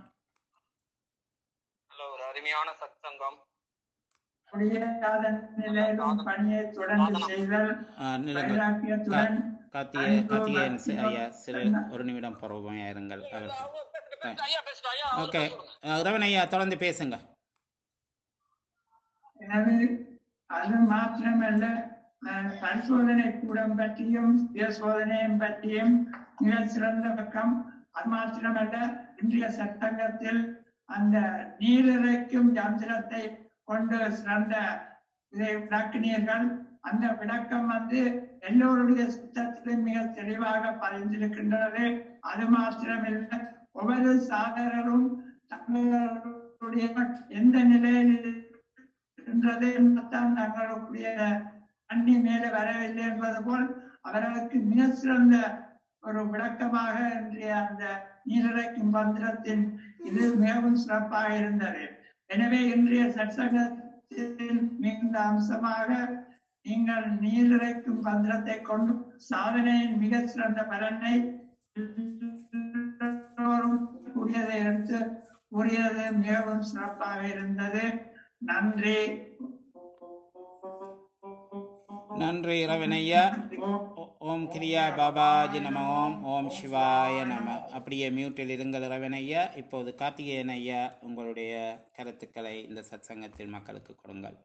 நல்ல ஒரு அருமையான சத்சங்கம் முடியாத நிலையிலும் பணியை தொடர்ந்து செய்தல் ஆ, நில்லுங்கள். வைராக்கியத்துடன் கார்த்திகே கார்த்திகேயன் சி- ஐயா சிறு ஒரு நிமிடம் பொறுமையா இருங்கள் அவர் ஐயா பேசுங்க ஐயா ஓகே ரவன் ஐயா தொடர்ந்து பேசுங்க எனவே அது மாத்திரமல்ல நான் பரிசோதனை கூடம் பற்றியும் சுய சோதனையும் பற்றியும் மிக சிறந்த பக்கம் அது மாத்திரமல்ல இன்றைய சட்டங்கத்தில் அந்த நீரிறைக்கும் யந்திரத்தை கொண்டு சிறந்த இதை விளக்கினீர்கள் அந்த விளக்கம் வந்து எல்லோருடைய சித்தத்திலும் மிக தெளிவாக பதிந்திருக்கின்றது அது மாத்திரமில்லை ஒவ்வொரு சாதகரும் தங்களுடைய எந்த நிலையில் இருக்கின்றது என்பதுதான் தங்களுடைய அண்ணி மேலே வரவில்லை என்பது போல் அவர்களுக்கு மிக சிறந்த ஒரு விளக்கமாக இன்றைய அந்த நீரிழைக்கும் மந்திரத்தின் இது மிகவும் சிறப்பாக இருந்தது எனவே இன்றைய சற்சங்க மந்திரத்தின் மிகுந்த அம்சமாக நீங்கள் நீரிழைக்கும் மந்திரத்தை கொண்டு சாதனையின் மிக சிறந்த பலனை எல்லோரும் கூடியதை எடுத்து கூறியது மிகவும் சிறப்பாக இருந்தது நன்றி நன்றி இரவனையா ஓ- ஓம் கிரியா பாபாஜி நம ஓம் ஓம் சிவாய நம அப்படியே மியூட்டில் இருங்கள் இரவனையா இப்போது கார்த்திகேயன் ஐயா உங்களுடைய கருத்துக்களை இந்த சத்சங்கத்தில் மக்களுக்கு கொடுங்கள்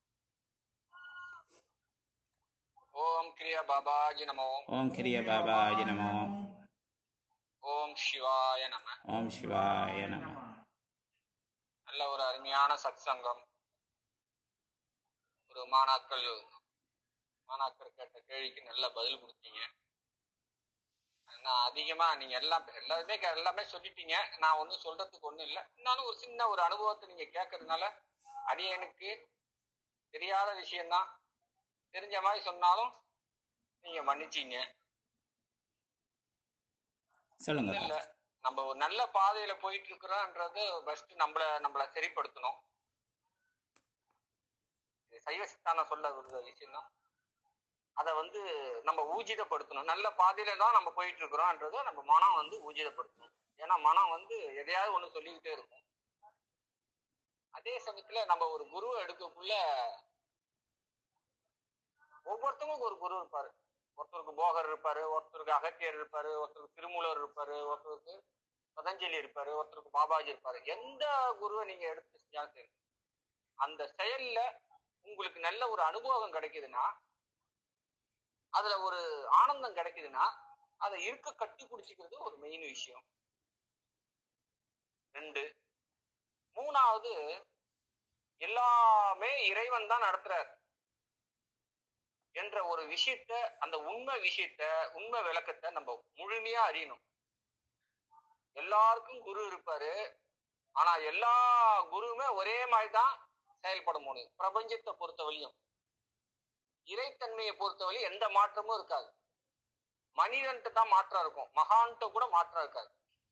ஓம் கிரியா பாபாஜி நமோ ஓம் கிரிய பாபாஜி நம ஓம் ஓம் சிவாய நம ஓம் சிவாய நம நல்ல ஒரு அருமையான சத்சங்கம் ஒரு மாணாக்கள் மாணாக்கர் கேட்ட கேள்விக்கு நல்ல பதில் கொடுத்தீங்க நான் அதிகமா நீங்க எல்லாம் எல்லாருமே கே- எல்லாமே சொல்லிட்டீங்க நான் ஒன்றும் சொல்றதுக்கு ஒண்ணும் இல்லை இருந்தாலும் ஒரு சின்ன ஒரு அனுபவத்தை நீங்க கேட்கறதுனால அடியனுக்கு தெரியாத விஷயம்தான் தெரிஞ்ச மாதிரி சொன்னாலும் நீங்க மன்னிச்சீங்க சொல்லுங்க ஒண்ணும் இல்ல நம்ம ஒரு நல்ல பாதையில போயிட்டு இருக்கிறோம்ன்றது ஃபர்ஸ்ட் நம்மள நம்மள சரிப்படுத்தணும் இது சைவ சித்தாந்தம் சொல்ல ஒரு விஷயம் தான் அதை வந்து நம்ம ஊர்ஜிதப்படுத்தணும் நல்ல பாதையில தான் நம்ம போயிட்டு இருக்கிறோம்ன்றதை நம்ம மனம் வந்து ஊர்ஜிதப்படுத்தணும் ஏன்னா மனம் வந்து எதையாவது ஒண்ணு சொல்லிக்கிட்டே இருக்கும் அதே சமயத்துல நம்ம ஒரு குருவை எடுக்கக்குள்ள ஒவ்வொருத்தவங்களுக்கும் ஒரு குரு இருப்பாரு ஒருத்தருக்கு போகர் இருப்பாரு ஒருத்தருக்கு அகத்தியர் இருப்பாரு ஒருத்தருக்கு திருமூலர் இருப்பாரு ஒருத்தருக்கு பதஞ்சலி இருப்பாரு ஒருத்தருக்கு பாபாஜி இருப்பாரு எந்த குருவை நீங்க எடுத்து செஞ்சாலும் சரி அந்த செயல்ல உங்களுக்கு நல்ல ஒரு அனுபவம் கிடைக்குதுன்னா அதுல ஒரு ஆனந்தம் கிடைக்குதுன்னா அதை இருக்க கட்டி பிடிச்சிக்கிறது ஒரு மெயின் விஷயம் ரெண்டு மூணாவது எல்லாமே இறைவன் தான் நடத்துறார் என்ற ஒரு விஷயத்த அந்த உண்மை விஷயத்த உண்மை விளக்கத்தை நம்ம முழுமையா அறியணும் எல்லாருக்கும் குரு இருப்பாரு ஆனா எல்லா குருவுமே ஒரே மாதிரி தான் செயல்பட முடியும் பிரபஞ்சத்தை பொறுத்தவரையும் இறைத்தன்மையை பொறுத்தவரை எந்த மாற்றமும் இருக்காது மனிதன்ட்டு தான் மாற்றம் இருக்கும் மகான்கிட்ட கூட மாற்றம் இருக்காது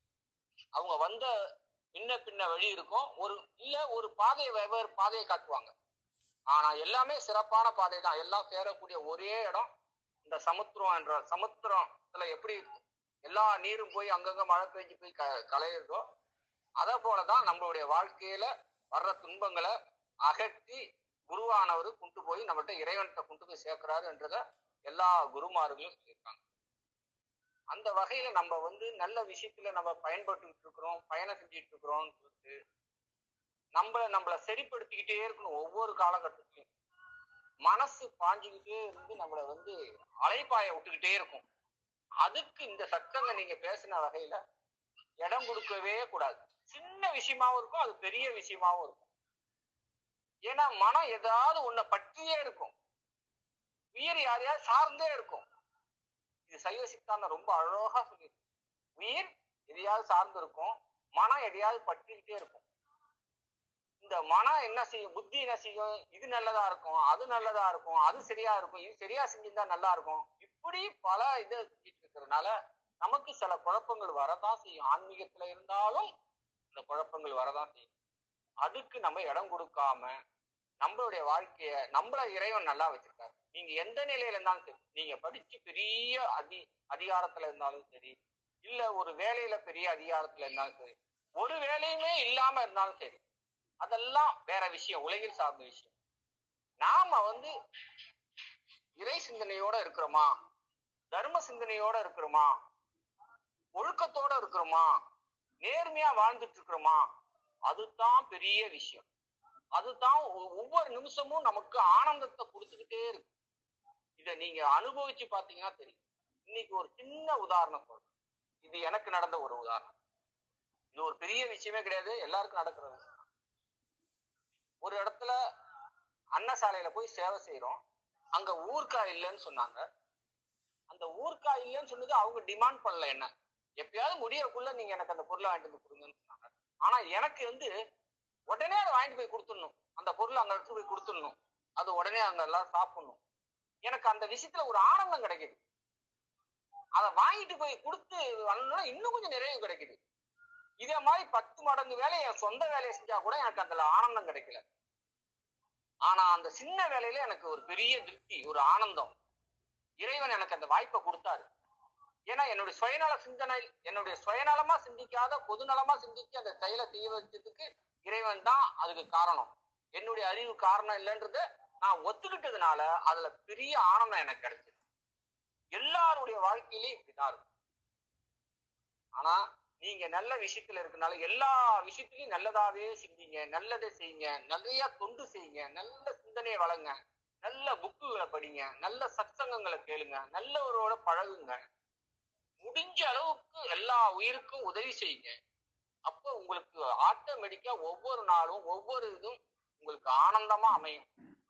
அவங்க வந்த பின்ன பின்ன வழி இருக்கும் ஒரு இல்ல ஒரு பாதையை வெவ்வேறு பாதையை காட்டுவாங்க ஆனா எல்லாமே சிறப்பான பாதை தான் எல்லாம் சேரக்கூடிய ஒரே இடம் இந்த சமுத்திரம் என்ற சமுத்திரத்துல எப்படி எல்லா நீரும் போய் அங்கங்க மழை பெஞ்சு போய் க கலையுதோ அதே போலதான் நம்மளுடைய வாழ்க்கையில வர்ற துன்பங்களை அகற்றி குருவானவர் கொண்டு போய் நம்மகிட்ட இறைவன்கிட்ட கொண்டு போய் சேர்க்கிறாரு என்றத எல்லா குருமார்களும் சொல்லியிருக்காங்க அந்த வகையில நம்ம வந்து நல்ல விஷயத்துல நம்ம பயன்பட்டுக்கிட்டு இருக்கிறோம் பயணம் செஞ்சுட்டு இருக்கிறோம்னு சொல்லிட்டு நம்மள நம்மள சரிப்படுத்திக்கிட்டே இருக்கணும் ஒவ்வொரு காலகட்டத்திலையும் மனசு பாஞ்சுக்கிட்டே இருந்து நம்மள வந்து அலைப்பாய விட்டுக்கிட்டே இருக்கும் அதுக்கு இந்த சத்தங்க நீங்க பேசின வகையில இடம் கொடுக்கவே கூடாது சின்ன விஷயமாவும் இருக்கும் அது பெரிய விஷயமாவும் இருக்கும் ஏன்னா மனம் ஏதாவது ஒன்ன பற்றியே இருக்கும் உயிர் யாரையாவது சார்ந்தே இருக்கும் இது சைவ சித்தாந்தம் ரொம்ப அழகா சொல்லியிருக்கு உயிர் எதையாவது சார்ந்து இருக்கும் மனம் எதையாவது பற்றிக்கிட்டே இருக்கும் இந்த மனம் என்ன செய்யும் புத்தி என்ன செய்யும் இது நல்லதா இருக்கும் அது நல்லதா இருக்கும் அது சரியா இருக்கும் இது சரியா செஞ்சிருந்தா நல்லா இருக்கும் இப்படி பல இது செஞ்சுட்டு இருக்கிறதுனால நமக்கு சில குழப்பங்கள் வரதான் செய்யும் ஆன்மீகத்துல இருந்தாலும் இந்த குழப்பங்கள் வரதான் செய்யும் அதுக்கு நம்ம இடம் கொடுக்காம நம்மளுடைய வாழ்க்கைய நம்மள இறைவன் நல்லா வச்சிருக்காரு நீங்க எந்த நிலையில இருந்தாலும் சரி நீங்க படிச்சு பெரிய அதி அதிகாரத்துல இருந்தாலும் சரி இல்ல ஒரு வேலையில பெரிய அதிகாரத்துல இருந்தாலும் சரி ஒரு வேலையுமே இல்லாம இருந்தாலும் சரி அதெல்லாம் வேற விஷயம் உலகில் சார்ந்த விஷயம் நாம வந்து இறை சிந்தனையோட இருக்கிறோமா தர்ம சிந்தனையோட இருக்கிறோமா ஒழுக்கத்தோட இருக்கிறோமா நேர்மையா வாழ்ந்துட்டு இருக்கிறோமா அதுதான் பெரிய விஷயம் அதுதான் ஒ- ஒவ்வொரு நிமிஷமும் நமக்கு ஆனந்தத்தை கொடுத்துக்கிட்டே இருக்கு இத நீங்க அனுபவிச்சு பாத்தீங்கன்னா தெரியும் இன்னைக்கு ஒரு சின்ன உதாரணம் சொல்றேன் இது எனக்கு நடந்த ஒரு உதாரணம் இது ஒரு பெரிய விஷயமே கிடையாது எல்லாருக்கும் நடக்கிற விஷயம் ஒரு இடத்துல அன்னசாலையில போய் சேவை செய்யறோம் அங்க ஊர்க்காய் இல்லைன்னு சொன்னாங்க அந்த ஊர்க்காய் இல்லைன்னு சொன்னது அவங்க டிமாண்ட் பண்ணல என்ன எப்பயாவது முடியறக்குள்ள நீங்க எனக்கு அந்த பொருளை வாங்கிட்டு வந்து கொடுங்கன்னு சொன்னாங்க ஆனா எனக்கு வந்து உடனே அதை வாங்கிட்டு போய் கொடுத்துடணும் அந்த பொருளை அங்க எடுத்து போய் கொடுத்துடணும் அது உடனே அங்க எல்லாரும் சாப்பிடணும் எனக்கு அந்த விஷயத்துல ஒரு ஆனந்தம் கிடைக்குது அதை வாங்கிட்டு போய் கொடுத்து வந்தோம்னா இன்னும் கொஞ்சம் நிறைவு கிடைக்குது இதே மாதிரி பத்து மடங்கு வேலையை என் சொந்த வேலையை செஞ்சா கூட எனக்கு அதுல ஆனந்தம் கிடைக்கல ஆனா அந்த சின்ன வேலையில எனக்கு ஒரு பெரிய திருப்தி ஒரு ஆனந்தம் இறைவன் எனக்கு அந்த வாய்ப்பை கொடுத்தாரு ஏன்னா என்னுடைய சுயநல சிந்தனை என்னுடைய சுயநலமா சிந்திக்காத பொதுநலமா சிந்திச்சு அந்த செயலை செய்ய வச்சதுக்கு இறைவன் தான் அதுக்கு காரணம் என்னுடைய அறிவு காரணம் இல்லைன்றத நான் ஒத்துக்கிட்டதுனால அதுல பெரிய ஆனந்தம் எனக்கு கிடைச்சது எல்லாருடைய வாழ்க்கையிலயும் இப்படிதான் இருக்கும் ஆனா நீங்க நல்ல விஷயத்துல இருக்கனால எல்லா விஷயத்திலயும் நல்லதாவே சிந்திங்க நல்லதை செய்யுங்க நிறைய தொண்டு செய்யுங்க நல்ல சிந்தனையை வளங்க நல்ல புக்குகளை படிங்க நல்ல சத்சங்கங்களை கேளுங்க நல்லவரோட பழகுங்க முடிஞ்ச அளவுக்கு எல்லா உயிருக்கும் உதவி செய்யுங்க அப்போ உங்களுக்கு ஆட்டோமேட்டிக்கா ஒவ்வொரு நாளும் ஒவ்வொரு இதும் உங்களுக்கு ஆனந்தமா அமையும்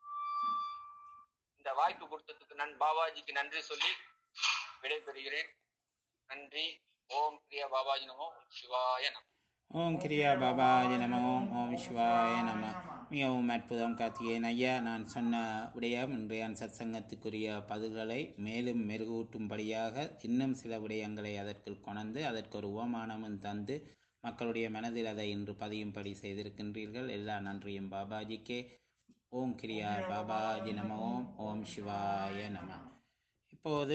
இந்த வாய்ப்பு கொடுத்ததுக்கு நன் பாபாஜிக்கு நன்றி சொல்லி விடைபெறுகிறேன் நன்றி ஓம் பிரியா பாபாஜி நமோ ஓம் சிவாய நமோ ஓம் கிரியா பாபாஜி நம ஓம் ஓம் சிவாய நம மிகவும் அற்புதம் கார்த்திகேயன் ஐயா நான் சொன்ன விடயம் இன்றைய சத்சங்கத்துக்குரிய பதில்களை மேலும் மெருகூட்டும்படியாக இன்னும் சில விடயங்களை அதற்குள் கொணர்ந்து அதற்கு ஒரு உவமானமும் தந்து மக்களுடைய மனதில் அதை இன்று பதியும்படி செய்திருக்கின்றீர்கள் எல்லா நன்றியும் பாபாஜிக்கே ஓம் கிரியா பாபாஜி நம ஓம் ஓம் சிவாய நம இப்போது